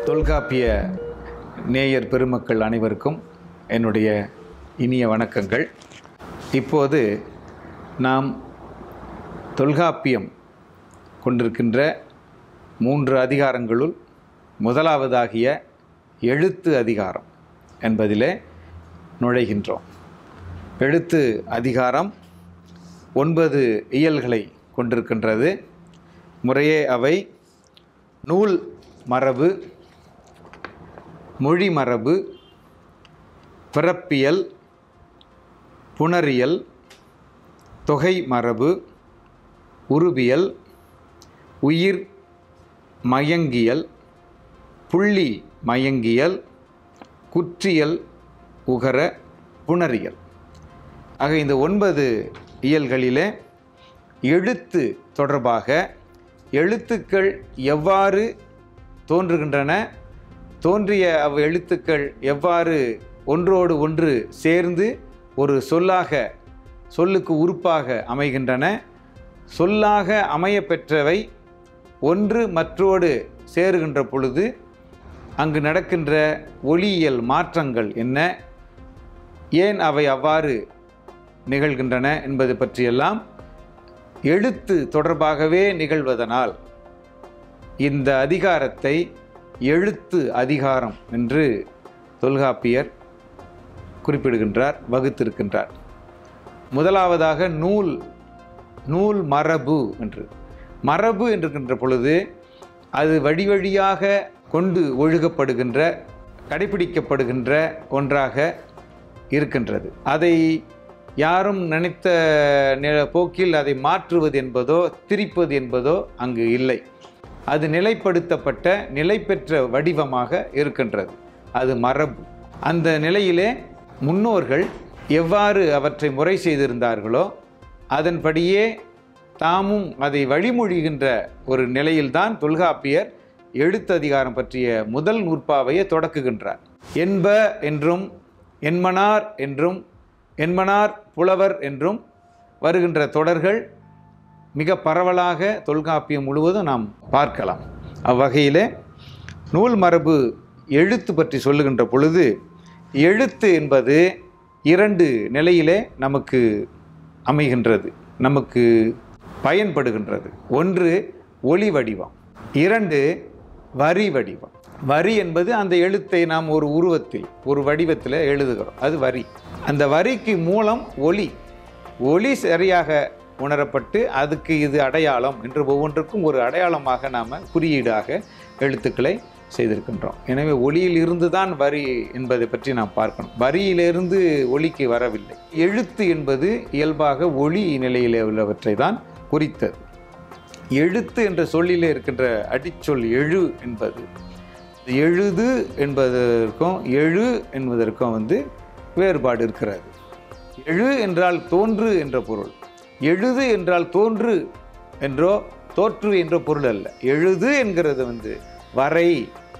தொல்காப்பிய நேயர் பெருமக்கள் அனைவருக்கும் என்னுடைய இனிய வணக்கங்கள் இப்போது நாம் தொல்காப்பியம் கொண்டிருக்கின்ற மூன்று அதிகாரங்களுள் முதலாவதாகிய எழுத்து அதிகாரம் என்பதிலே நுழைகின்றோம் எழுத்து அதிகாரம் ஒன்பது இயல்களை கொண்டிருக்கின்றது முறையே அவை நூல் மரபு மொழி மரபு பிறப்பியல் புணரியல் தொகை மரபு உருவியல் உயிர் மயங்கியல் புள்ளி மயங்கியல் குற்றியல் உகர புணரியல் ஆக இந்த ஒன்பது இயல்களிலே எழுத்து தொடர்பாக எழுத்துக்கள் எவ்வாறு தோன்றுகின்றன தோன்றிய அவ் எழுத்துக்கள் எவ்வாறு ஒன்றோடு ஒன்று சேர்ந்து ஒரு சொல்லாக சொல்லுக்கு உறுப்பாக அமைகின்றன சொல்லாக அமையப்பெற்றவை ஒன்று மற்றோடு சேருகின்ற பொழுது அங்கு நடக்கின்ற ஒளியியல் மாற்றங்கள் என்ன ஏன் அவை அவ்வாறு நிகழ்கின்றன என்பது பற்றியெல்லாம் எழுத்து தொடர்பாகவே நிகழ்வதனால் இந்த அதிகாரத்தை எழுத்து அதிகாரம் என்று தொல்காப்பியர் குறிப்பிடுகின்றார் வகுத்திருக்கின்றார் முதலாவதாக நூல் நூல் மரபு என்று மரபு என்றிருக்கின்ற பொழுது அது வழி வழியாக கொண்டு ஒழுகப்படுகின்ற கடைபிடிக்கப்படுகின்ற ஒன்றாக இருக்கின்றது அதை யாரும் நினைத்த நி- போக்கில் அதை மாற்றுவது என்பதோ திரிப்பது என்பதோ அங்கு இல்லை அது நிலைப்படுத்தப்பட்ட நிலை பெற்ற வடிவமாக இருக்கின்றது அது மரபு அந்த நிலையிலே முன்னோர்கள் எவ்வாறு அவற்றை முறை செய்திருந்தார்களோ அதன்படியே தாமும் அதை வழிமொழிகின்ற ஒரு நிலையில்தான் தொல்காப்பியர் எழுத்ததிகாரம் பற்றிய முதல் நூற்பாவையை தொடக்குகின்றார் என்ப என்றும் என்மனார் என்றும் என்மனார் புலவர் என்றும் வருகின்ற தொடர்கள் மிக பரவலாக தொல்காப்பியம் முழுவதும் நாம் பார்க்கலாம் அவ்வகையிலே நூல் மரபு எழுத்து பற்றி சொல்லுகின்ற பொழுது எழுத்து என்பது இரண்டு நிலையிலே நமக்கு அமைகின்றது நமக்கு பயன்படுகின்றது ஒன்று ஒளி வடிவம் இரண்டு வரி வடிவம் வரி என்பது அந்த எழுத்தை நாம் ஒரு உருவத்தில் ஒரு வடிவத்தில் எழுதுகிறோம் அது வரி அந்த வரிக்கு மூலம் ஒளி ஒளி சரியாக உணரப்பட்டு அதுக்கு இது அடையாளம் என்று ஒவ்வொன்றுக்கும் ஒரு அடையாளமாக நாம் குறியீடாக எழுத்துக்களை செய்திருக்கின்றோம் எனவே ஒளியில் இருந்து தான் வரி என்பதை பற்றி நாம் பார்க்கணும் வரியிலிருந்து ஒளிக்கு வரவில்லை எழுத்து என்பது இயல்பாக ஒளி நிலையிலே உள்ளவற்றை தான் குறித்தது எழுத்து என்ற சொல்லிலே இருக்கின்ற அடிச்சொல் எழு என்பது எழுது என்பதற்கும் எழு என்பதற்கும் வந்து வேறுபாடு இருக்கிறது எழு என்றால் தோன்று என்ற பொருள் எழுது என்றால் தோன்று என்றோ தோற்று என்ற பொருள் அல்ல எழுது என்கிறது வந்து வரை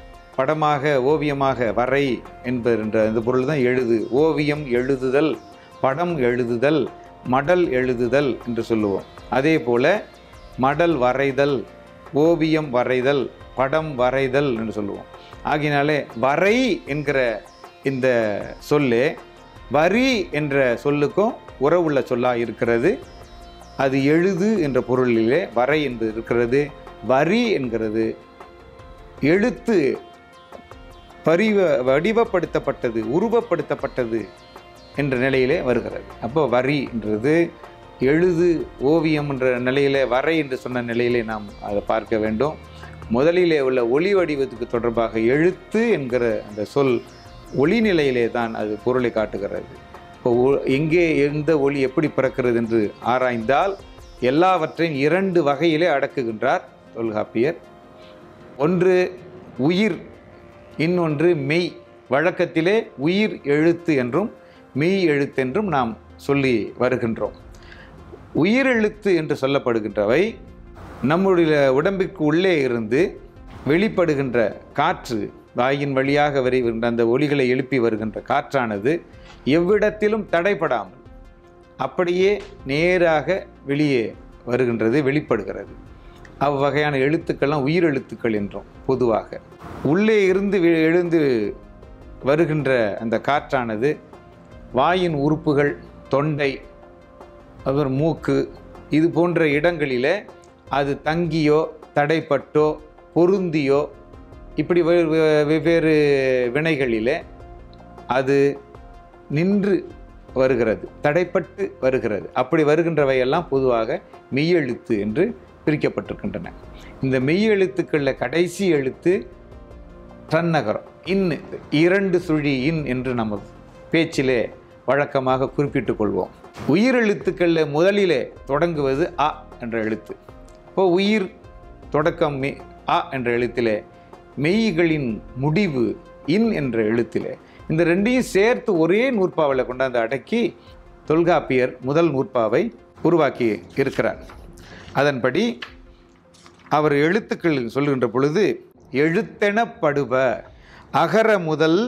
படமாக ஓவியமாக வரை என்பது இந்த பொருள் தான் எழுது ஓவியம் எழுதுதல் படம் எழுதுதல் மடல் எழுதுதல் என்று சொல்லுவோம் அதே போல மடல் வரைதல் ஓவியம் வரைதல் படம் வரைதல் என்று சொல்லுவோம் ஆகினாலே வரை என்கிற இந்த சொல்லே வரி என்ற சொல்லுக்கும் உறவுள்ள சொல்லாக இருக்கிறது அது எழுது என்ற பொருளிலே வரை என்பது இருக்கிறது வரி என்கிறது எழுத்து பரிவ வடிவப்படுத்தப்பட்டது உருவப்படுத்தப்பட்டது என்ற நிலையிலே வருகிறது அப்போ வரி என்றது எழுது ஓவியம் என்ற நிலையிலே வரை என்று சொன்ன நிலையிலே நாம் அதை பார்க்க வேண்டும் முதலிலே உள்ள ஒளி வடிவத்துக்கு தொடர்பாக எழுத்து என்கிற அந்த சொல் ஒளி நிலையிலே தான் அது பொருளை காட்டுகிறது இப்போ ஒ- எங்கே எந்த ஒளி எப்படி பிறக்கிறது என்று ஆராய்ந்தால் எல்லாவற்றையும் இரண்டு வகையிலே அடக்குகின்றார் தொல்காப்பியர் ஒன்று உயிர் இன்னொன்று மெய் வழக்கத்திலே உயிர் எழுத்து என்றும் மெய் எழுத்து என்றும் நாம் சொல்லி வருகின்றோம் உயிரெழுத்து என்று சொல்லப்படுகின்றவை நம்முடைய உடம்பிற்கு உள்ளே இருந்து வெளிப்படுகின்ற காற்று வாயின் வழியாக வருகின்ற அந்த ஒலிகளை எழுப்பி வருகின்ற காற்றானது எவ்விடத்திலும் தடைபடாமல் அப்படியே நேராக வெளியே வருகின்றது வெளிப்படுகிறது அவ்வகையான எழுத்துக்கள்லாம் உயிர் எழுத்துக்கள் என்றோம் பொதுவாக உள்ளே இருந்து வி- எழுந்து வருகின்ற அந்த காற்றானது வாயின் உறுப்புகள் தொண்டை அப்புறம் மூக்கு இது போன்ற இடங்களிலே அது தங்கியோ தடைப்பட்டோ பொருந்தியோ இப்படி வெ- வெ- வெவ்வேறு வினைகளிலே அது நின்று வருகிறது தடைப்பட்டு வருகிறது அப்படி வருகின்றவையெல்லாம் பொதுவாக மெய்யெழுத்து என்று பிரிக்கப்பட்டிருக்கின்றன இந்த மெய்யெழுத்துக்களில் கடைசி எழுத்து தன்னகரம் இன் இரண்டு சுழி இன் என்று நம்ம பேச்சிலே வழக்கமாக குறிப்பிட்டுக் கொள்வோம் உயிரெழுத்துக்களில் முதலிலே தொடங்குவது அ என்ற எழுத்து இப்போ உயிர் தொடக்கம் மெய் அ என்ற எழுத்திலே மெய்களின் முடிவு இன் என்ற எழுத்திலே இந்த ரெண்டையும் சேர்த்து ஒரே நூற்பாவில் கொண்டாந்து அடக்கி தொல்காப்பியர் முதல் நூற்பாவை உருவாக்கி இருக்கிறார் அதன்படி அவர் எழுத்துக்கள் சொல்லுகின்ற பொழுது எழுத்தெனப்படுப அகர முதல்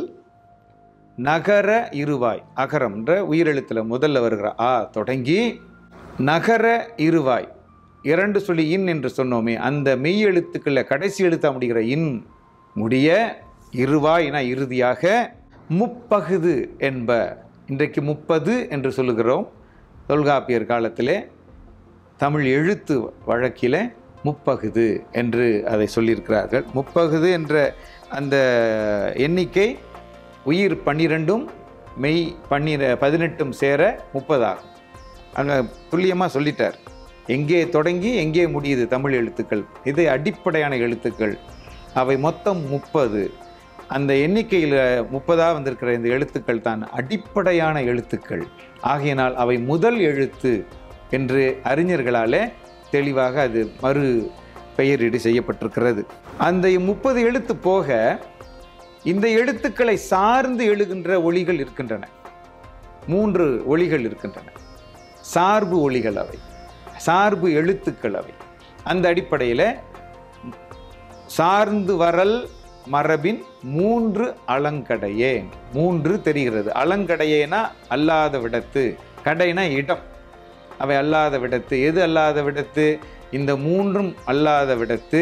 நகர இருவாய் அகரம்ன்ற உயிரெழுத்தில் முதல்ல வருகிற ஆ தொடங்கி நகர இருவாய் இரண்டு சொல்லி இன் என்று சொன்னோமே அந்த மெய் எழுத்துக்களில் கடைசி எழுத்தா முடிகிற இன் முடிய இருவாய்னா இறுதியாக முப்பகுது என்ப இன்றைக்கு முப்பது என்று சொல்லுகிறோம் தொல்காப்பியர் காலத்திலே தமிழ் எழுத்து வழக்கில் முப்பகுது என்று அதை சொல்லியிருக்கிறார்கள் முப்பகுது என்ற அந்த எண்ணிக்கை உயிர் பன்னிரெண்டும் மெய் பன்னிர பதினெட்டும் சேர முப்பதாகும் அங்கே துல்லியமாக சொல்லிட்டார் எங்கே தொடங்கி எங்கே முடியுது தமிழ் எழுத்துக்கள் இது அடிப்படையான எழுத்துக்கள் அவை மொத்தம் முப்பது அந்த எண்ணிக்கையில் முப்பதாக வந்திருக்கிற இந்த எழுத்துக்கள் தான் அடிப்படையான எழுத்துக்கள் ஆகையினால் அவை முதல் எழுத்து என்று அறிஞர்களாலே தெளிவாக அது மறு பெயரீடு செய்யப்பட்டிருக்கிறது அந்த முப்பது எழுத்து போக இந்த எழுத்துக்களை சார்ந்து எழுகின்ற ஒளிகள் இருக்கின்றன மூன்று ஒளிகள் இருக்கின்றன சார்பு ஒளிகள் அவை சார்பு எழுத்துக்கள் அவை அந்த அடிப்படையில் சார்ந்து வரல் மரபின் மூன்று அலங்கடையே மூன்று தெரிகிறது அலங்கடையேனா அல்லாத விடத்து கடைனா இடம் அவை அல்லாத விடத்து எது அல்லாத விடத்து இந்த மூன்றும் அல்லாத விடத்து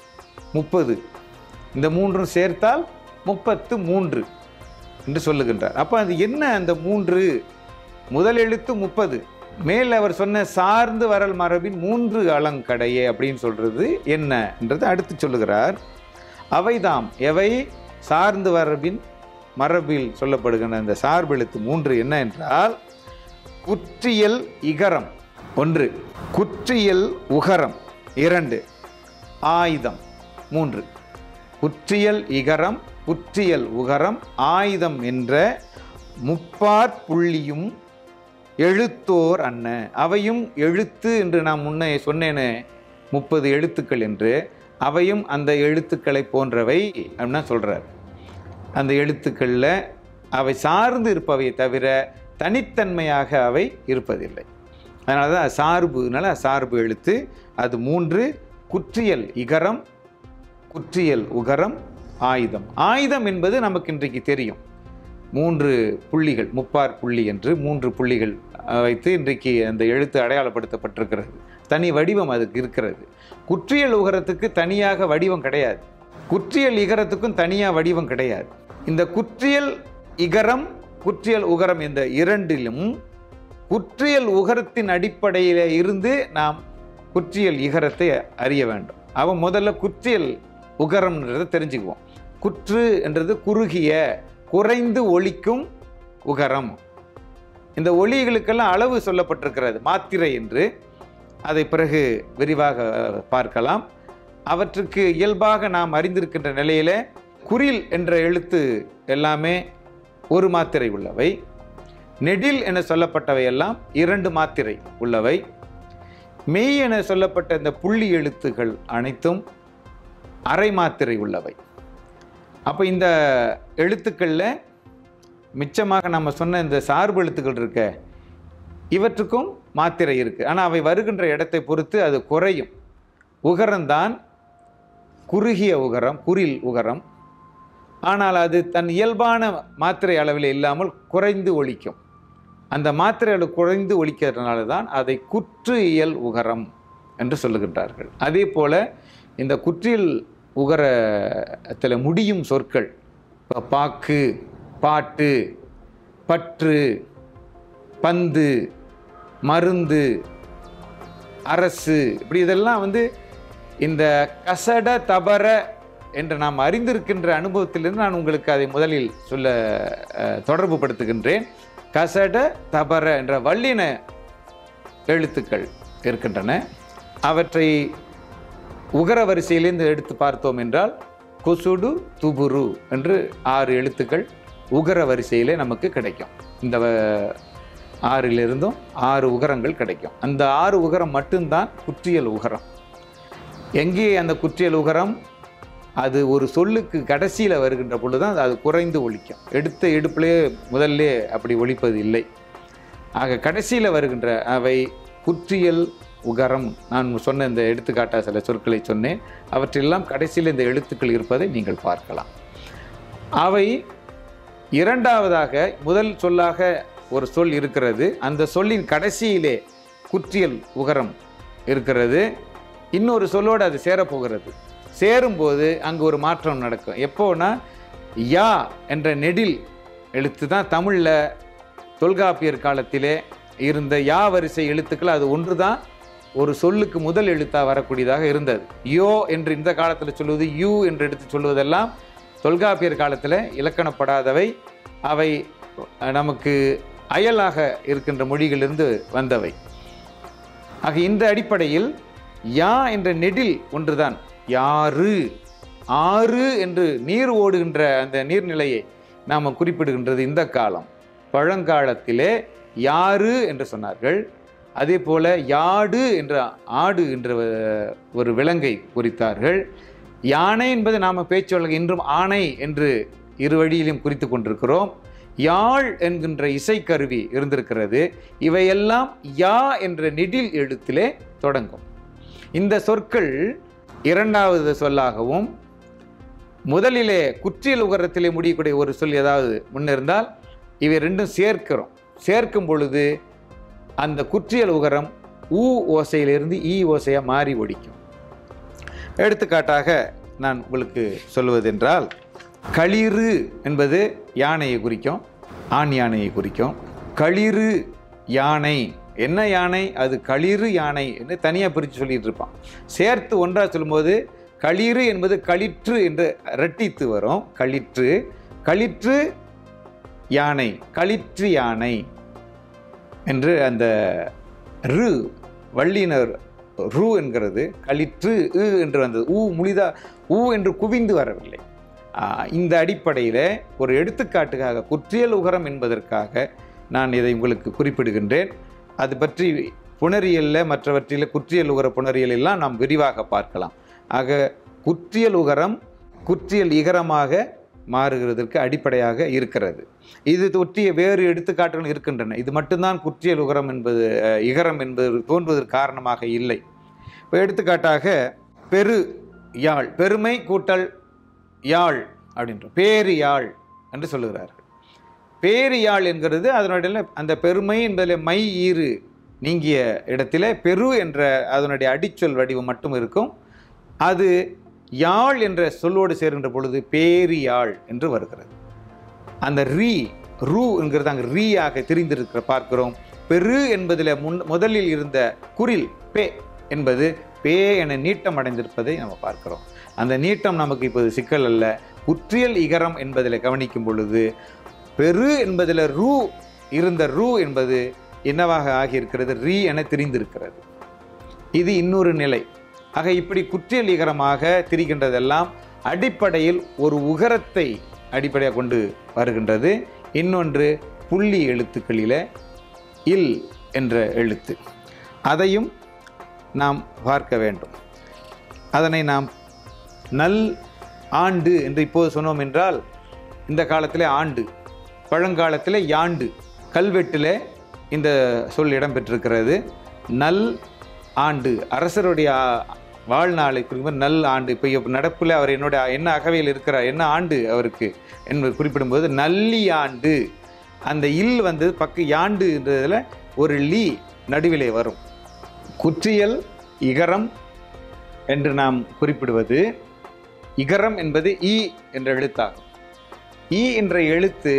முப்பது இந்த மூன்றும் சேர்த்தால் முப்பத்து மூன்று என்று சொல்லுகின்றார் அப்போ அது என்ன அந்த மூன்று முதல் எழுத்து முப்பது மேல் அவர் சொன்ன சார்ந்து வரல் மரபின் மூன்று அலங்கடையே அப்படின்னு சொல்றது என்ன என்றது அடுத்து சொல்லுகிறார் அவைதாம் எவை சார்ந்து வரபின் மரபில் சொல்லப்படுகின்ற அந்த சார்பெழுத்து மூன்று என்ன என்றால் குற்றியல் இகரம் ஒன்று குற்றியல் உகரம் இரண்டு ஆயுதம் மூன்று குற்றியல் இகரம் குற்றியல் உகரம் ஆயுதம் என்ற முப்பாற் புள்ளியும் எழுத்தோர் அன்ன அவையும் எழுத்து என்று நான் முன்னே சொன்னேனே முப்பது எழுத்துக்கள் என்று அவையும் அந்த எழுத்துக்களை போன்றவை அப்படின்னா சொல்கிறார் அந்த எழுத்துக்களில் அவை சார்ந்து இருப்பவை தவிர தனித்தன்மையாக அவை இருப்பதில்லை அதனால தான் சார்புனால சார்பு எழுத்து அது மூன்று குற்றியல் இகரம் குற்றியல் உகரம் ஆயுதம் ஆயுதம் என்பது நமக்கு இன்றைக்கு தெரியும் மூன்று புள்ளிகள் முப்பார் புள்ளி என்று மூன்று புள்ளிகள் அஹ், வைத்து இன்றைக்கு அந்த எழுத்து அடையாளப்படுத்தப்பட்டிருக்கிறது தனி வடிவம் அதுக்கு இருக்கிறது குற்றியல் உகரத்துக்கு தனியாக வடிவம் கிடையாது குற்றியல் இகரத்துக்கும் தனியாக வடிவம் கிடையாது இந்த குற்றியல் இகரம் குற்றியல் உகரம் இந்த இரண்டிலும் குற்றியல் உகரத்தின் அடிப்படையில் இருந்து நாம் குற்றியல் இகரத்தை அறிய வேண்டும் அவன் முதல்ல குற்றியல் உகரம்ன்றதை தெரிஞ்சுக்குவோம் குற்று என்றது குறுகிய குறைந்து ஒலிக்கும் உகரம் இந்த ஒலிகளுக்கெல்லாம் அளவு சொல்லப்பட்டிருக்கிறது மாத்திரை என்று அதை பிறகு விரிவாக அஹ், பார்க்கலாம் அவற்றுக்கு இயல்பாக நாம் அறிந்திருக்கின்ற நிலையில குறில் என்ற எழுத்து எல்லாமே ஒரு மாத்திரை உள்ளவை நெடில் என சொல்லப்பட்டவை எல்லாம் இரண்டு மாத்திரை உள்ளவை மெய் என சொல்லப்பட்ட இந்த புள்ளி எழுத்துகள் அனைத்தும் அரை மாத்திரை உள்ளவை அப்போ இந்த எழுத்துக்களில் மிச்சமாக நம்ம சொன்ன இந்த சார்பு எழுத்துக்கள் இருக்க இவற்றுக்கும் மாத்திரை இருக்குது ஆனால் அவை வருகின்ற இடத்தை பொறுத்து அது குறையும் உகரம்தான் குறுகிய உகரம் குறில் உகரம் ஆனால் அது தன் இயல்பான மாத்திரை அளவில் இல்லாமல் குறைந்து ஒலிக்கும் அந்த மாத்திரை அளவு குறைந்து ஒலிக்கிறதுனால தான் அதை குற்று இயல் உகரம் என்று சொல்லுகின்றார்கள் அதே போல இந்த குற்றியல் உகரத்தில் முடியும் சொற்கள் இப்ப பாக்கு பாட்டு பற்று பந்து மருந்து அரசு இப்படி இதெல்லாம் வந்து இந்த கசட தபர என்று நாம் அறிந்திருக்கின்ற அனுபவத்திலிருந்து நான் உங்களுக்கு அதை முதலில் சொல்ல அஹ், தொடர்பு படுத்துகின்றேன் கசட தபர என்ற வல்லின எழுத்துக்கள் இருக்கின்றன அவற்றை உகர வரிசையிலிருந்து எடுத்து பார்த்தோம் என்றால் கொசுடு துபுரு என்று ஆறு எழுத்துக்கள் உகர வரிசையிலே நமக்கு கிடைக்கும் இந்த வ- ஆறிலிருந்தும் ஆறு உகரங்கள் கிடைக்கும் அந்த ஆறு உகரம் மட்டும்தான் குற்றியல் உகரம் எங்கே அந்த குற்றியல் உகரம் அது ஒரு சொல்லுக்கு கடைசியில் வருகின்ற பொழுது தான் அது குறைந்து ஒலிக்கும் எடுத்த எடுப்பிலே முதல்ல அப்படி ஒலிப்பது இல்லை ஆக கடைசியில் வருகின்ற அவை குற்றியல் உகரம் நான் சொன்ன இந்த எடுத்துக்காட்டா சில சொற்களை சொன்னேன் அவற்றெல்லாம் கடைசியில் இந்த எழுத்துக்கள் இருப்பதை நீங்கள் பார்க்கலாம் அவை இரண்டாவதாக முதல் சொல்லாக ஒரு சொல் இருக்கிறது அந்த சொல்லின் கடைசியிலே குற்றியல் உகரம் இருக்கிறது இன்னொரு சொல்லோடு அது சேரப்போகிறது சேரும்போது அங்கு ஒரு மாற்றம் நடக்கும் எப்போனா யா என்ற நெடில் எழுத்து தான் தமிழில் தொல்காப்பியர் காலத்திலே இருந்த யா வரிசை எழுத்துக்கள் அது ஒன்று தான் ஒரு சொல்லுக்கு முதல் எழுத்தா வரக்கூடியதாக இருந்தது யோ என்று இந்த காலத்தில் சொல்வது யூ என்று எடுத்து சொல்வதெல்லாம் தொல்காப்பியர் காலத்தில் இலக்கணப்படாதவை அவை அஹ், நமக்கு அயலாக இருக்கின்ற மொழிகளிலிருந்து வந்தவை ஆக இந்த அடிப்படையில் யா என்ற நெடில் ஒன்றுதான் யாரு ஆறு என்று நீர் ஓடுகின்ற அந்த நீர்நிலையை நாம் குறிப்பிடுகின்றது இந்த காலம் பழங்காலத்திலே யாரு என்று சொன்னார்கள் அதே போல யாடு என்ற ஆடு என்ற அஹ், ஒரு விலங்கை குறித்தார்கள் யானை என்பது நாம் பேச்சு வழக்கு இன்றும் ஆணை என்று இரு வழியிலும் குறித்து கொண்டிருக்கிறோம் யாழ் என்கின்ற இசைக்கருவி இருந்திருக்கிறது இவையெல்லாம் யா என்ற நெடில் எழுத்திலே தொடங்கும் இந்த சொற்கள் இரண்டாவது சொல்லாகவும் முதலிலே குற்றியல் உகரத்திலே முடியக்கூடிய ஒரு சொல் ஏதாவது முன்னிருந்தால் இவை ரெண்டும் சேர்க்கிறோம் சேர்க்கும் பொழுது அந்த குற்றியல் உகரம் ஊ ஓசையிலிருந்து ஈ ஓசையாக மாறி ஒடிக்கும் எடுத்துக்காட்டாக நான் உங்களுக்கு சொல்வதென்றால் களிறு என்பது யானையை குறிக்கும் ஆண் யானையை குறிக்கும் களிறு யானை என்ன யானை அது களிறு யானை என்று தனியாக பிரித்து சொல்லிட்டு இருப்பான் சேர்த்து ஒன்றாக சொல்லும்போது களிறு என்பது களிற்று என்று இரட்டித்து வரும் களிற்று களிற்று யானை களிற்று யானை என்று அந்த ரு வள்ளினர் ரு என்கிறது களிற்று உ என்று வந்தது ஊ முழிதா ஊ என்று குவிந்து வரவில்லை ஆ, இந்த அடிப்படையில் ஒரு எடுத்துக்காட்டுக்காக குற்றியல் உகரம் என்பதற்காக நான் இதை உங்களுக்கு குறிப்பிடுகின்றேன் அது பற்றி புணரியலில் மற்றவற்றில் குற்றியல் உகர புணரியல் எல்லாம் நாம் விரிவாக பார்க்கலாம் ஆக குற்றியல் உகரம் குற்றியல் இகரமாக மாறுகிறதற்கு அடிப்படையாக இருக்கிறது இது தொற்றிய வேறு எடுத்துக்காட்டுகள் இருக்கின்றன இது மட்டும்தான் குற்றியல் உகரம் என்பது அஹ், இகரம் என்பது தோன்றுவதற்கு காரணமாக இல்லை இப்போ எடுத்துக்காட்டாக பெரு யாழ் பெருமை கூட்டல் யாழ் அப்படின்ற பேரு யாழ் என்று சொல்லுகிறார்கள் பேரு யாழ் என்கிறது அதனுடைய அந்த பெருமை என்பதில் மை ஈறு நீங்கிய இடத்துல பெரு என்ற அதனுடைய அடிச்சொல் வடிவம் மட்டும் இருக்கும் அது யாழ் என்ற சொல்லோடு சேர்கின்ற பொழுது பேரு யாழ் என்று வருகிறது அந்த ரீ ரூ என்கிறது அங்கே ரீ ஆக திரிந்திருக்கிற பார்க்கிறோம் பெரு என்பதில் முன் முதலில் இருந்த குரில் பே என்பது பே என நீட்டம் அடைந்திருப்பதை நம்ம பார்க்கிறோம் அந்த நீட்டம் நமக்கு இப்போது சிக்கல் அல்ல குற்றியல் இகரம் என்பதில் கவனிக்கும் பொழுது பெரு என்பதில் ரூ இருந்த ரூ என்பது என்னவாக ஆகியிருக்கிறது ரீ என திரிந்திருக்கிறது இது இன்னொரு நிலை ஆக இப்படி குற்றியல் இகரமாக திரிகின்றதெல்லாம் அடிப்படையில் ஒரு உகரத்தை அடிப்படையாக கொண்டு வருகின்றது இன்னொன்று புள்ளி எழுத்துக்களில் இல் என்ற எழுத்து அதையும் நாம் பார்க்க வேண்டும் அதனை நாம் நல் ஆண்டு என்று இப்போது சொன்னோம் என்றால் இந்த காலத்திலே ஆண்டு பழங்காலத்திலே யாண்டு கல்வெட்டில் இந்த சொல் இடம்பெற்றிருக்கிறது நல் ஆண்டு அரசருடைய ஆ- வாழ்நாளை குறிப்பிடும் நல் ஆண்டு இப்போ இப்போ நடப்பில் அவர் என்னோட என்ன அகவையில் இருக்கிறார் என்ன ஆண்டு அவருக்கு என்பது குறிப்பிடும்போது நல்லி ஆண்டு அந்த இல் வந்து பக்க யாண்டுன்றதில் ஒரு லீ நடுவிலே வரும் குற்றியல் இகரம் என்று நாம் குறிப்பிடுவது இகரம் என்பது ஈ என்ற எழுத்தாகும் ஈ என்ற எழுத்து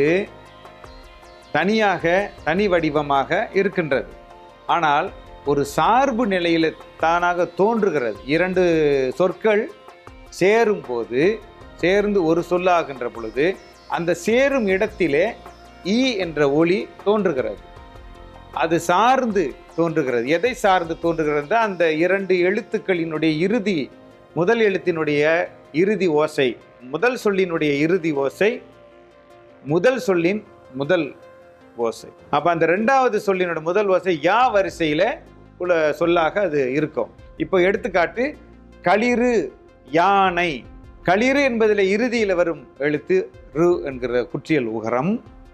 தனியாக தனி வடிவமாக இருக்கின்றது ஆனால் ஒரு சார்பு நிலையில தானாக தோன்றுகிறது இரண்டு சொற்கள் சேரும் போது சேர்ந்து ஒரு சொல்லாகின்ற பொழுது அந்த சேரும் இடத்திலே ஈ என்ற ஒளி தோன்றுகிறது அது சார்ந்து தோன்றுகிறது எதை சார்ந்து தோன்றுகிறது அந்த இரண்டு எழுத்துக்களினுடைய இறுதி முதல் எழுத்தினுடைய இறுதி ஓசை முதல் சொல்லினுடைய இறுதி ஓசை முதல் சொல்லின் முதல் ஓசை அப்ப அந்த ரெண்டாவது சொல்லினோட முதல் ஓசை யா வரிசையில உள்ள சொல்லாக அது இருக்கும் இப்போ எடுத்துக்காட்டு களிறு யானை களிறு என்பதில் இறுதியில் வரும் எழுத்து ரு என்கிற குற்றியல் உகரம்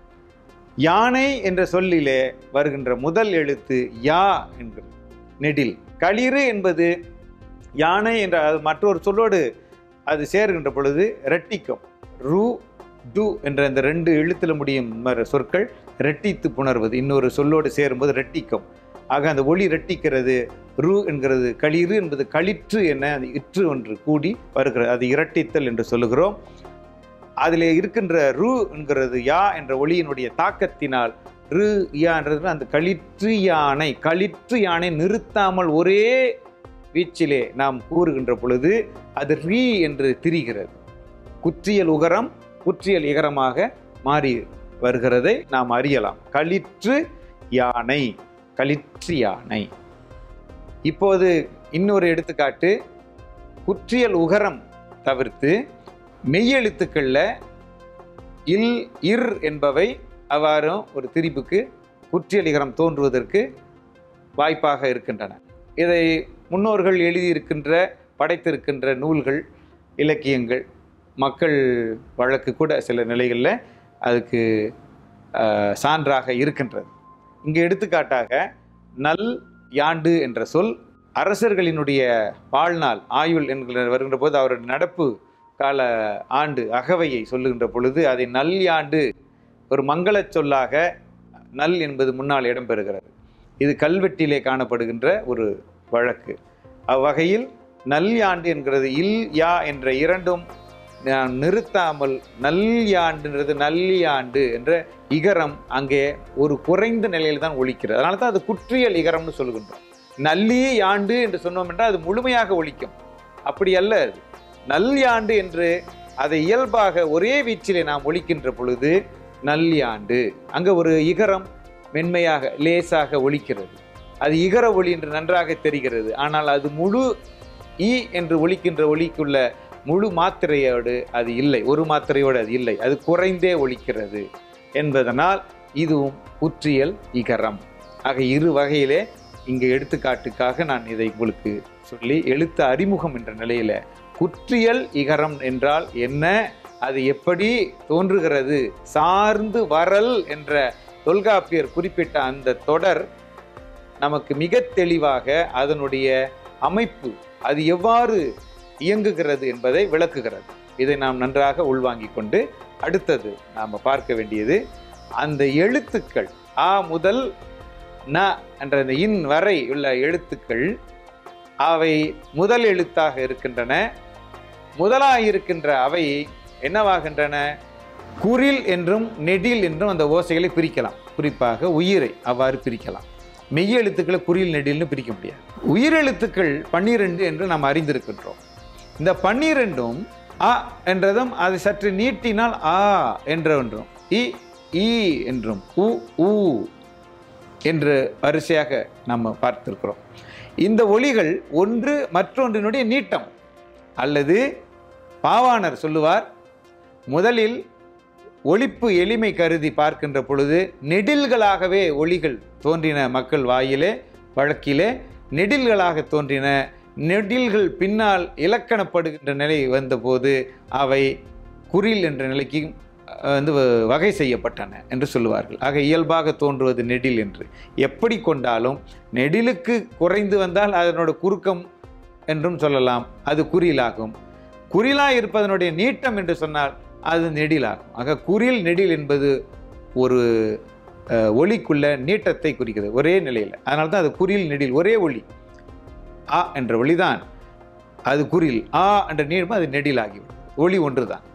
யானை என்ற சொல்லிலே வருகின்ற முதல் எழுத்து யா என்கிறது நெடில் களிறு என்பது யானை என்ற அது மற்றொரு சொல்லோடு அது சேர்கின்ற பொழுது ரெட்டிக்கும் ரு டு என்ற இந்த ரெண்டு எழுத்துல முடியும் மர சொற்கள் ரெட்டித்து புணர்வது இன்னொரு சொல்லோடு சேரும்போது ரெட்டிக்கும் ஆக அந்த ஒளி ரெட்டிக்கிறது ரு என்கிறது களிறு என்பது களிற்று என அது இற்று ஒன்று கூடி வருகிறது அது இரட்டித்தல் என்று சொல்லுகிறோம் அதில் இருக்கின்ற ரு என்கிறது யா என்ற ஒளியினுடைய தாக்கத்தினால் ரு யான்றது அந்த களிற்று யானை களிற்று யானை நிறுத்தாமல் ஒரே வீச்சிலே நாம் கூறுகின்ற பொழுது அது ரீ என்று திரிகிறது குற்றியல் உகரம் குற்றியல் இகரமாக மாறி வருகிறதை நாம் அறியலாம் களிற்று யானை களிற்று யானை இப்போது இன்னொரு எடுத்துக்காட்டு குற்றியல் உகரம் தவிர்த்து மெய்யெழுத்துக்களில் இல் இர் என்பவை அவ்வாறும் ஒரு திரிப்புக்கு குற்றியல் இகரம் தோன்றுவதற்கு வாய்ப்பாக இருக்கின்றன இதை முன்னோர்கள் எழுதியிருக்கின்ற படைத்திருக்கின்ற நூல்கள் இலக்கியங்கள் மக்கள் வழக்கு கூட சில நிலைகளில் அதுக்கு ஆஹ், சான்றாக இருக்கின்றது இங்கே எடுத்துக்காட்டாக நல் யாண்டு என்ற சொல் அரசர்களினுடைய வாழ்நாள் ஆயுள் என்கிற வருகின்ற போது அவருடைய நடப்பு கால ஆண்டு அகவையை சொல்லுகின்ற பொழுது அதை நல் யாண்டு ஒரு மங்களச் சொல்லாக நல் என்பது முன்னால் இடம்பெறுகிறது இது கல்வெட்டிலே காணப்படுகின்ற ஒரு வழக்கு அவ்வகையில் நல்யாண்டு என்கிறது இல் யா என்ற இரண்டும் நான் நிறுத்தாமல் நல்யாண்டுன்றது நல்லியாண்டு என்ற இகரம் அங்கே ஒரு குறைந்த நிலையில் தான் ஒலிக்கிறது அதனால தான் அது குற்றியல் இகரம்னு சொல்லுகின்றோம் நல்லி யாண்டு என்று சொன்னோம் என்றால் அது முழுமையாக ஒலிக்கும் அப்படி அல்ல அது நல்யாண்டு என்று அதை இயல்பாக ஒரே வீச்சிலே நாம் ஒலிக்கின்ற பொழுது நல்யாண்டு அங்கே ஒரு இகரம் மென்மையாக லேசாக ஒலிக்கிறது அது இகர ஒளி என்று நன்றாக தெரிகிறது ஆனால் அது முழு ஈ என்று ஒலிக்கின்ற ஒலிக்குள்ள முழு மாத்திரையோடு அது இல்லை ஒரு மாத்திரையோடு அது இல்லை அது குறைந்தே ஒலிக்கிறது என்பதனால் இதுவும் குற்றியல் இகரம் ஆக இரு வகையிலே இங்கு எடுத்துக்காட்டுக்காக நான் இதை உங்களுக்கு சொல்லி எழுத்து அறிமுகம் என்ற நிலையில குற்றியல் இகரம் என்றால் என்ன அது எப்படி தோன்றுகிறது சார்ந்து வரல் என்ற தொல்காப்பியர் குறிப்பிட்ட அந்த தொடர் நமக்கு மிக தெளிவாக அதனுடைய அமைப்பு அது எவ்வாறு இயங்குகிறது என்பதை விளக்குகிறது இதை நாம் நன்றாக உள்வாங்கிக் கொண்டு அடுத்தது நாம் பார்க்க வேண்டியது அந்த எழுத்துக்கள் ஆ முதல் ந என்ற இந்த இன் வரை உள்ள எழுத்துக்கள் அவை முதல் எழுத்தாக இருக்கின்றன முதலாக இருக்கின்ற அவை என்னவாகின்றன குரில் என்றும் நெடில் என்றும் அந்த ஓசைகளை பிரிக்கலாம் குறிப்பாக உயிரை அவ்வாறு பிரிக்கலாம் மெய்யெழுத்துக்களை குறில் நெடில்னு பிரிக்க முடியாது உயிரெழுத்துக்கள் பன்னிரெண்டு என்று நாம் அறிந்திருக்கின்றோம் இந்த பன்னிரெண்டும் அ என்றதும் அதை சற்று நீட்டினால் ஆ என்ற ஒன்றும் இ ஈ என்றும் உ ஊ என்று வரிசையாக நம்ம பார்த்திருக்கிறோம் இந்த ஒலிகள் ஒன்று மற்றொன்றினுடைய நீட்டம் அல்லது பாவாணர் சொல்லுவார் முதலில் ஒலிப்பு எளிமை கருதி பார்க்கின்ற பொழுது நெடில்களாகவே ஒலிகள் தோன்றின மக்கள் வாயிலே வழக்கிலே நெடில்களாக தோன்றின நெடில்கள் பின்னால் இலக்கணப்படுகின்ற நிலை வந்தபோது அவை குறில் என்ற நிலைக்கு அஹ், வந்து வ- வகை செய்யப்பட்டன என்று சொல்லுவார்கள் ஆக இயல்பாக தோன்றுவது நெடில் என்று எப்படி கொண்டாலும் நெடிலுக்கு குறைந்து வந்தால் அதனோட குறுக்கம் என்றும் சொல்லலாம் அது குறிலாகும் குறிலா இருப்பதனுடைய நீட்டம் என்று சொன்னால் அது நெடிலாகும் ஆக குறில் நெடில் என்பது ஒரு அஹ், ஒலிக்குள்ள நீட்டத்தை குறிக்கிறது ஒரே நிலையில் அதனால தான் அது குறில் நெடில் ஒரே ஒலி ஆ என்ற ஒளிதான் அது குறில் ஆ என்ற நீளம் அது நெடிலாகிவிடும் ஒளி ஒன்றுதான்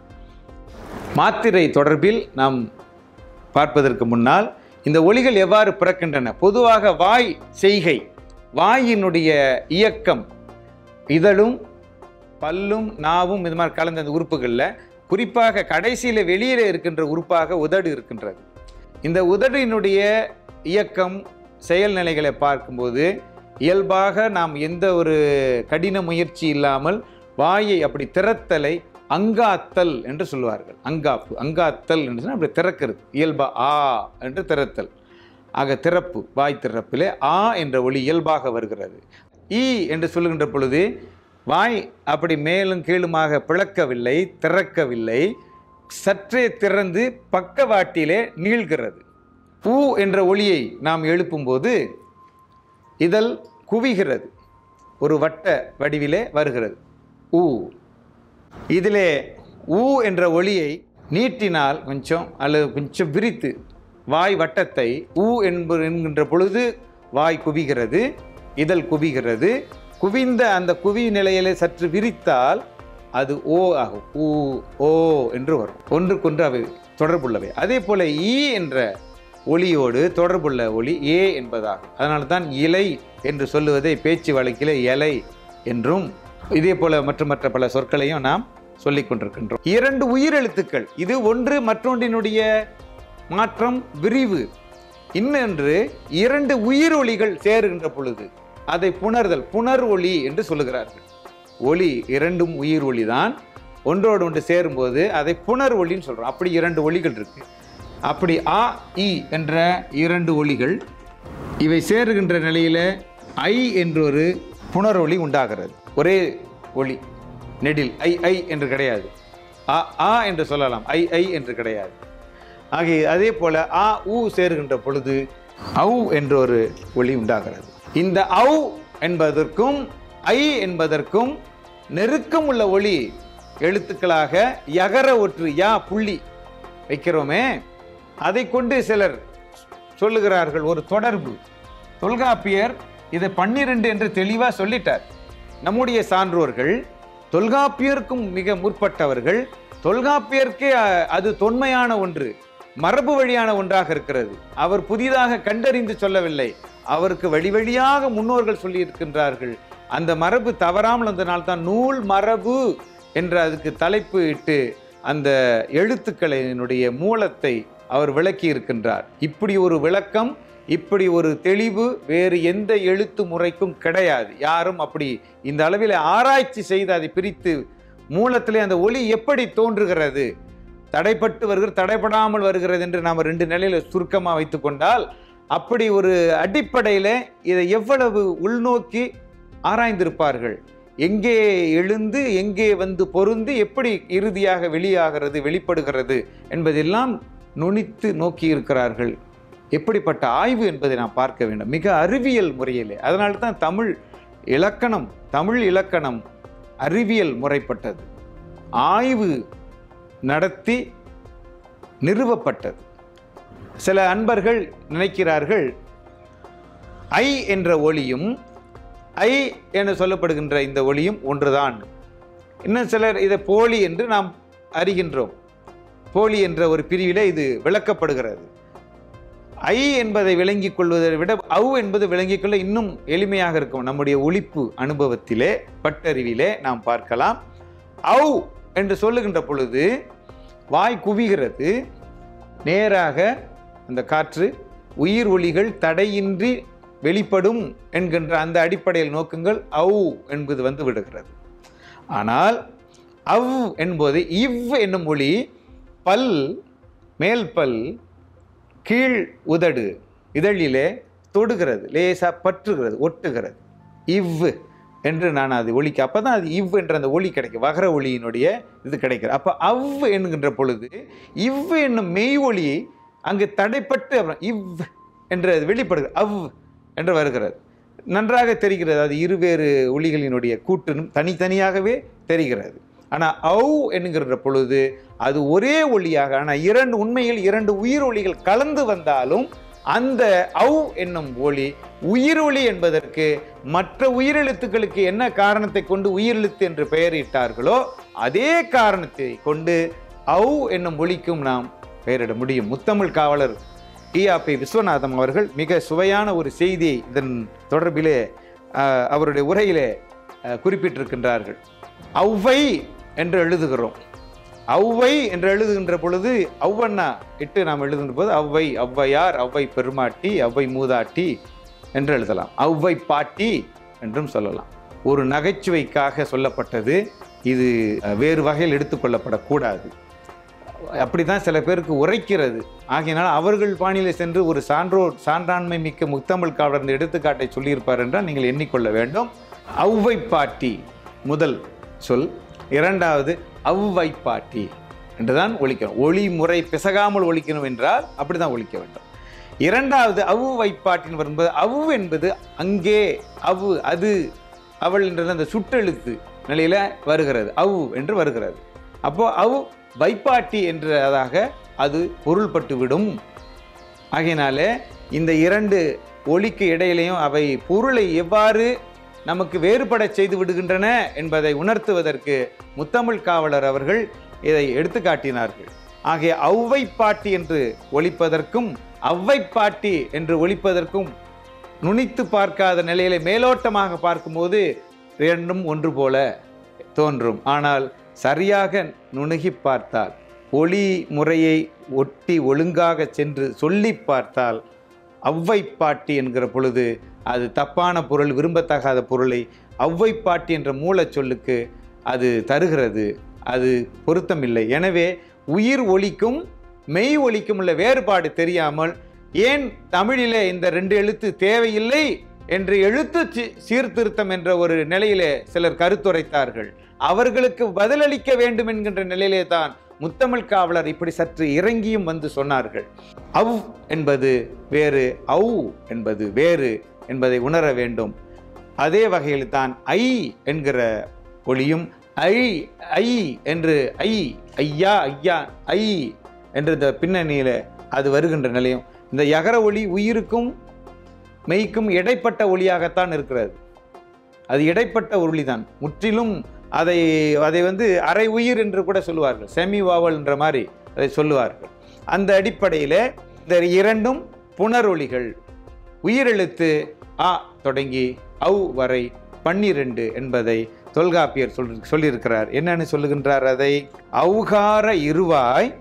மாத்திரை தொடர்பில் நாம் பார்ப்பதற்கு முன்னால் இந்த ஒளிகள் எவ்வாறு பிறக்கின்றன பொதுவாக வாய் செய்கை வாயினுடைய இயக்கம் இதழும் பல்லும் நாவும் இது மாதிரி கலந்த அந்த உறுப்புகளில் குறிப்பாக கடைசியில் வெளியில் இருக்கின்ற உறுப்பாக உதடு இருக்கின்றது இந்த உதடினுடைய இயக்கம் செயல்நிலைகளை பார்க்கும்போது இயல்பாக நாம் எந்த ஒரு கடின முயற்சி இல்லாமல் வாயை அப்படி திறத்தலை அங்காத்தல் என்று சொல்வார்கள் அங்காப்பு அங்காத்தல் என்று சொன்னால் அப்படி திறக்கிறது இயல்பா ஆ என்று திறத்தல் ஆக திறப்பு வாய் திறப்பிலே ஆ என்ற ஒளி இயல்பாக வருகிறது ஈ என்று சொல்லுகின்ற பொழுது வாய் அப்படி மேலும் கீழுமாக பிளக்கவில்லை திறக்கவில்லை சற்றே திறந்து பக்கவாட்டிலே நீள்கிறது பூ என்ற ஒளியை நாம் எழுப்பும்போது இதழ் குவிகிறது ஒரு வட்ட வடிவிலே வருகிறது ஊ இதிலே ஊ என்ற ஒளியை நீட்டினால் கொஞ்சம் அல்லது கொஞ்சம் விரித்து வாய் வட்டத்தை ஊ என்பது என்கின்ற பொழுது வாய் குவிகிறது இதழ் குவிகிறது குவிந்த அந்த குவி நிலையிலே சற்று விரித்தால் அது ஓ ஆகும் ஊ ஓ என்று வரும் ஒன்றுக்கொன்று அவை தொடர்புள்ளவை அதே போல ஈ என்ற ஒளியோடு தொடர்புள்ள ஒளி ஏ என்பதாகும் அதனால தான் இலை என்று சொல்லுவதை பேச்சு வழக்கிலே இலை என்றும் இதே போல மற்ற மற்ற பல சொற்களையும் நாம் சொல்லிக் கொண்டிருக்கின்றோம் இரண்டு உயிரெழுத்துக்கள் இது ஒன்று மற்றொன்றினுடைய மாற்றம் விரிவு இன்னொன்று இரண்டு உயிரொலிகள் சேருகின்ற பொழுது அதை புணர்தல் புணர் ஒளி என்று சொல்லுகிறார்கள் ஒளி இரண்டும் உயிர் ஒளி தான் ஒன்றோடு ஒன்று சேரும்போது அதை புணர் ஒளின்னு சொல்கிறோம் அப்படி இரண்டு ஒளிகள் இருக்கு அப்படி ஆ இ என்ற இரண்டு ஒளிகள் இவை சேருகின்ற நிலையில் ஐ என்றொரு புணரொளி உண்டாகிறது ஒரே ஒளி நெடில் ஐ ஐ என்று கிடையாது ஆ ஆ என்று சொல்லலாம் ஐ ஐ என்று கிடையாது ஆகிய அதே போல ஆ ஊ சேருகின்ற பொழுது ஔ என்ற ஒரு ஒளி உண்டாகிறது இந்த ஔ என்பதற்கும் ஐ என்பதற்கும் நெருக்கம் உள்ள ஒளி எழுத்துக்களாக யகர ஒற்று யா புள்ளி வைக்கிறோமே அதை கொண்டு சிலர் சொல்லுகிறார்கள் ஒரு தொடர்பு தொல்காப்பியர் இதை பன்னிரண்டு என்று தெளிவாக சொல்லிட்டார் நம்முடைய சான்றோர்கள் தொல்காப்பியருக்கும் மிக முற்பட்டவர்கள் தொல்காப்பியருக்கே அ- அது தொன்மையான ஒன்று மரபு வழியான ஒன்றாக இருக்கிறது அவர் புதிதாக கண்டறிந்து சொல்லவில்லை அவருக்கு வழி வழியாக முன்னோர்கள் சொல்லியிருக்கின்றார்கள் அந்த மரபு தவறாமல் அந்த தான் நூல் மரபு என்ற அதுக்கு தலைப்பு இட்டு அந்த எழுத்துக்களினுடைய மூலத்தை அவர் விளக்கி இருக்கின்றார் இப்படி ஒரு விளக்கம் இப்படி ஒரு தெளிவு வேறு எந்த எழுத்து முறைக்கும் கிடையாது யாரும் அப்படி இந்த அளவில் ஆராய்ச்சி செய்து அதை பிரித்து மூலத்திலே அந்த ஒளி எப்படி தோன்றுகிறது தடைப்பட்டு வருகிறது தடைப்படாமல் வருகிறது என்று நாம் ரெண்டு நிலையில சுருக்கமாக வைத்துக்கொண்டால் அப்படி ஒரு அடிப்படையில் இதை எவ்வளவு உள்நோக்கி ஆராய்ந்திருப்பார்கள் எங்கே எழுந்து எங்கே வந்து பொருந்தி எப்படி இறுதியாக வெளியாகிறது வெளிப்படுகிறது என்பதெல்லாம் நுனித்து நோக்கி இருக்கிறார்கள் எப்படிப்பட்ட ஆய்வு என்பதை நாம் பார்க்க வேண்டும் மிக அறிவியல் முறையிலே அதனால தான் தமிழ் இலக்கணம் தமிழ் இலக்கணம் அறிவியல் முறைப்பட்டது ஆய்வு நடத்தி நிறுவப்பட்டது சில அன்பர்கள் நினைக்கிறார்கள் ஐ என்ற ஒளியும் ஐ என சொல்லப்படுகின்ற இந்த ஒளியும் ஒன்றுதான் இன்னும் சிலர் இதை போலி என்று நாம் அறிகின்றோம் போலி என்ற ஒரு பிரிவிலே இது விளக்கப்படுகிறது ஐ என்பதை விளங்கிக் கொள்வதை விட ஔ என்பது விளங்கிக் கொள்ள இன்னும் எளிமையாக இருக்கும் நம்முடைய ஒழிப்பு அனுபவத்திலே பட்டறிவிலே நாம் பார்க்கலாம் ஔ என்று சொல்லுகின்ற பொழுது வாய் குவிகிறது நேராக அந்த காற்று உயிர் ஒளிகள் தடையின்றி வெளிப்படும் என்கின்ற அந்த அடிப்படையில் நோக்குங்கள் ஔ என்பது வந்து விடுகிறது ஆனால் அவ் என்பது இவ் என்னும் ஒளி பல் மேல் பல் கீழ் உதடு இதழிலே தொடுகிறது லேசா பற்றுகிறது ஒட்டுகிறது இவ் என்று நான் அது ஒலிக்கு அப்போ தான் அது இவ் என்ற அந்த ஒளி கிடைக்கும் வகர ஒளியினுடைய இது கிடைக்கிறது அப்போ அவ் என்கின்ற பொழுது இவ் என்னும் மெய் ஒளி அங்கு தடைப்பட்டு அப்புறம் இவ் என்று அது வெளிப்படுகிறது அவ் என்று வருகிறது நன்றாக தெரிகிறது அது இருவேறு ஒளிகளினுடைய கூட்டு தனித்தனியாகவே தெரிகிறது ஆனால் ஔ என்கிற பொழுது அது ஒரே ஒளியாக ஆனால் இரண்டு உண்மையில் இரண்டு உயிர் ஒளிகள் கலந்து வந்தாலும் அந்த அவ் என்னும் ஒளி உயிர் ஒளி என்பதற்கு மற்ற உயிரெழுத்துக்களுக்கு என்ன காரணத்தை கொண்டு உயிரெழுத்து என்று பெயரிட்டார்களோ அதே காரணத்தை கொண்டு அவ் என்னும் ஒளிக்கும் நாம் பெயரிட முடியும் முத்தமிழ் காவலர் டிஆபி விஸ்வநாதம் அவர்கள் மிக சுவையான ஒரு செய்தியை இதன் தொடர்பிலே அஹ், அவருடைய உரையிலே அஹ், குறிப்பிட்டிருக்கின்றார்கள் ஔவை என்று எழுதுகிறோம் ஔவை என்று எழுதுகின்ற பொழுது ஔவண்ணா இட்டு நாம் எழுதுகின்ற போது ஔவை ஔவையார் ஔவை பெருமாட்டி ஔவை மூதாட்டி என்று எழுதலாம் ஔவை பாட்டி என்றும் சொல்லலாம் ஒரு நகைச்சுவைக்காக சொல்லப்பட்டது இது அஹ், வேறு வகையில் எடுத்துக்கொள்ளப்படக்கூடாது அப்படிதான் சில பேருக்கு உரைக்கிறது ஆகையினால் அவர்கள் பாணியில சென்று ஒரு சான்றோர் சான்றாண்மை மிக்க முத்தமிழ் காவலர் இந்த எடுத்துக்காட்டை சொல்லியிருப்பார் என்றால் நீங்கள் எண்ணிக்கொள்ள வேண்டும் ஔவை பாட்டி முதல் சொல் இரண்டாவது ஔவை பாட்டி என்றுதான் ஒழிக்கணும் ஒளி முறை பிசகாமல் ஒழிக்கணும் என்றால் அப்படிதான் ஒழிக்க வேண்டும் இரண்டாவது அவு வைப்பாட்டின் வரும்போது அவு என்பது அங்கே அவு அது அவள் என்ற அந்த சுற்றெழுத்து நிலையில வருகிறது அவு என்று வருகிறது அப்போ அவு வைப்பாட்டி என்றதாக அது பொருள்பட்டு விடும் ஆகையினாலே இந்த இரண்டு ஒளிக்கு இடையிலையும் அவை பொருளை எவ்வாறு நமக்கு வேறுபட செய்து விடுகின்றன என்பதை உணர்த்துவதற்கு முத்தமிழ் காவலர் அவர்கள் இதை எடுத்து காட்டினார்கள் ஆகிய ஔவை பாட்டி என்று ஒழிப்பதற்கும் ஔவை பாட்டி என்று ஒழிப்பதற்கும் நுனித்து பார்க்காத நிலையில மேலோட்டமாக பார்க்கும்போது இரண்டும் ஒன்று போல தோன்றும் ஆனால் சரியாக நுணுகி பார்த்தால் ஒளி முறையை ஒட்டி ஒழுங்காக சென்று சொல்லி பார்த்தால் ஔவை பாட்டி என்கிற பொழுது அது தப்பான பொருள் விரும்பத்தகாத பொருளை ஔவை பாட்டி என்ற மூலச் சொல்லுக்கு அது தருகிறது அது பொருத்தமில்லை எனவே உயிர் ஒலிக்கும் மெய் ஒலிக்கும் உள்ள வேறுபாடு தெரியாமல் ஏன் தமிழிலே இந்த ரெண்டு எழுத்து தேவையில்லை என்று எழுத்து சி- சீர்திருத்தம் என்ற ஒரு நிலையிலே சிலர் கருத்துரைத்தார்கள் அவர்களுக்கு பதிலளிக்க வேண்டும் என்கின்ற நிலையிலே தான் முத்தமிழ் காவலர் இப்படி சற்று இறங்கியும் வந்து சொன்னார்கள் அவ் என்பது வேறு ஔ என்பது வேறு என்பதை உணர வேண்டும் அதே வகையில் தான் ஐ என்கிற ஒளியும் ஐ ஐ என்று ஐ ஐயா ஐயா ஐ என்ற இந்த பின்னணியில் அது வருகின்ற நிலையும் இந்த யகர ஒளி உயிருக்கும் மெய்க்கும் இடைப்பட்ட ஒளியாகத்தான் இருக்கிறது அது இடைப்பட்ட ஒளிதான் முற்றிலும் அதை அதை வந்து அரை உயிர் என்று கூட சொல்லுவார்கள் செமி வாவல் என்ற மாதிரி அதை சொல்லுவார்கள் அந்த அடிப்படையில் இந்த இரண்டும் புனரொளிகள் உயிரெழுத்து ஆ தொடங்கி ஔ வரை பன்னிரண்டு என்பதை தொல்காப்பியர் சொல் சொல்லியிருக்கிறார் என்னன்னு சொல்லுகின்றார் அதை ஔகார இருவாய்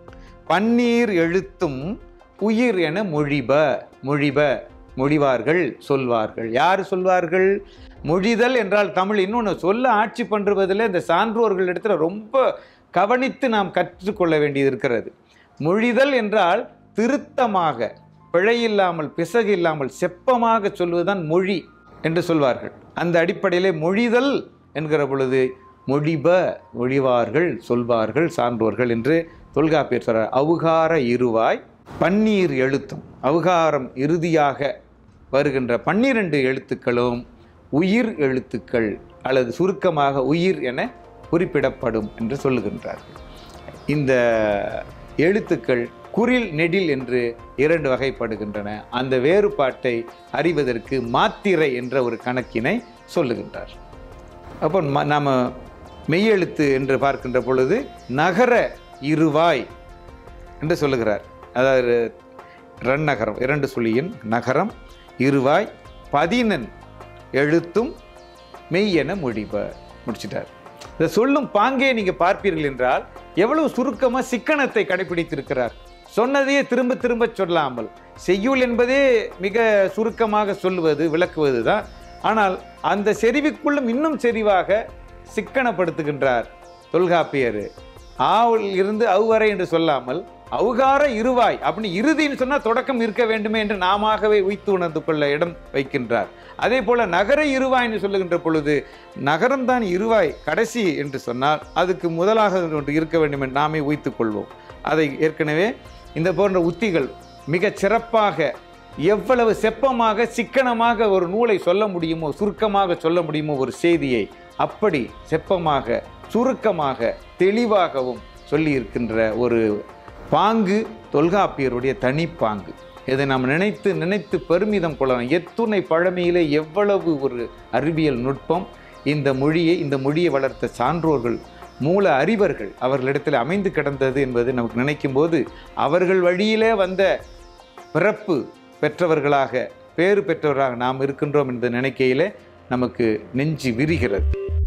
பன்னீர் எழுத்தும் உயிர் என மொழிப மொழிப மொழிவார்கள் சொல்வார்கள் யார் சொல்வார்கள் மொழிதல் என்றால் தமிழ் இன்னொன்று சொல்ல ஆட்சி பண்ணுவதில் இந்த சான்றோர்கள் இடத்துல ரொம்ப கவனித்து நாம் கற்றுக்கொள்ள வேண்டியது இருக்கிறது மொழிதல் என்றால் திருத்தமாக பிழையில்லாமல் பிசகு இல்லாமல் செப்பமாக சொல்வதுதான் மொழி என்று சொல்வார்கள் அந்த அடிப்படையிலே மொழிதல் என்கிற பொழுது மொழிப மொழிவார்கள் சொல்வார்கள் சான்றோர்கள் என்று தொல்காப்பியர் சொல்றார் அவுகார இருவாய் பன்னீர் எழுத்தும் அவுகாரம் இறுதியாக வருகின்ற பன்னிரண்டு எழுத்துக்களும் உயிர் எழுத்துக்கள் அல்லது சுருக்கமாக உயிர் என குறிப்பிடப்படும் என்று சொல்லுகின்றார்கள் இந்த எழுத்துக்கள் குறில் நெடில் என்று இரண்டு வகைப்படுகின்றன அந்த வேறுபாட்டை அறிவதற்கு மாத்திரை என்ற ஒரு கணக்கினை சொல்லுகின்றார் அப்போ ம- நாம மெய்யெழுத்து என்று பார்க்கின்ற பொழுது நகர இருவாய் என்று சொல்லுகிறார் அதாவது ரன் நகரம் இரண்டு சுழியின் நகரம் இருவாய் பதினெண் எழுத்தும் மெய் என மொழிப முடிச்சிட்டார் இதை சொல்லும் பாங்கே நீங்க பார்ப்பீர்கள் என்றால் எவ்வளவு சுருக்கமா சிக்கனத்தை கடைபிடித்திருக்கிறார் சொன்னதையே திரும்ப திரும்ப சொல்லாமல் செய்யுள் என்பதே மிக சுருக்கமாக சொல்லுவது விளக்குவது தான் ஆனால் அந்த செறிவுக்குள்ளும் இன்னும் செறிவாக சிக்கனப்படுத்துகின்றார் தொல்காப்பியர் ஆவில் இருந்து அவ்வரை என்று சொல்லாமல் அவுகார இருவாய் அப்படின்னு இறுதின்னு சொன்னா தொடக்கம் இருக்க வேண்டுமே என்று நாமாகவே உய்த்து உணர்ந்து கொள்ள இடம் வைக்கின்றார் அதே போல நகர இருவாய் என்று சொல்லுகின்ற பொழுது நகரம்தான் இருவாய் கடைசி என்று சொன்னால் அதுக்கு முதலாக ஒன்று இருக்க வேண்டும் என்று நாமே உய்த்துக் கொள்வோம் அதை ஏற்கனவே இந்த போன்ற உத்திகள் மிகச் சிறப்பாக எவ்வளவு செப்பமாக சிக்கனமாக ஒரு நூலை சொல்ல முடியுமோ சுருக்கமாக சொல்ல முடியுமோ ஒரு செய்தியை அப்படி செப்பமாக சுருக்கமாக தெளிவாகவும் சொல்லி இருக்கின்ற ஒரு பாங்கு தொல்காப்பியருடைய தனி பாங்கு இதை நாம் நினைத்து நினைத்து பெருமிதம் கொள்ளலாம் எத்துணை பழமையிலே எவ்வளவு ஒரு அறிவியல் நுட்பம் இந்த மொழியை இந்த மொழியை வளர்த்த சான்றோர்கள் மூல அறிவர்கள் அவர்களிடத்தில் அமைந்து கிடந்தது என்பது நமக்கு நினைக்கும் போது அவர்கள் வழியிலே வந்த பிறப்பு பெற்றவர்களாக பேறு பெற்றவர்களாக நாம் இருக்கின்றோம் என்று நினைக்கையிலே நமக்கு நெஞ்சு விரிகிறது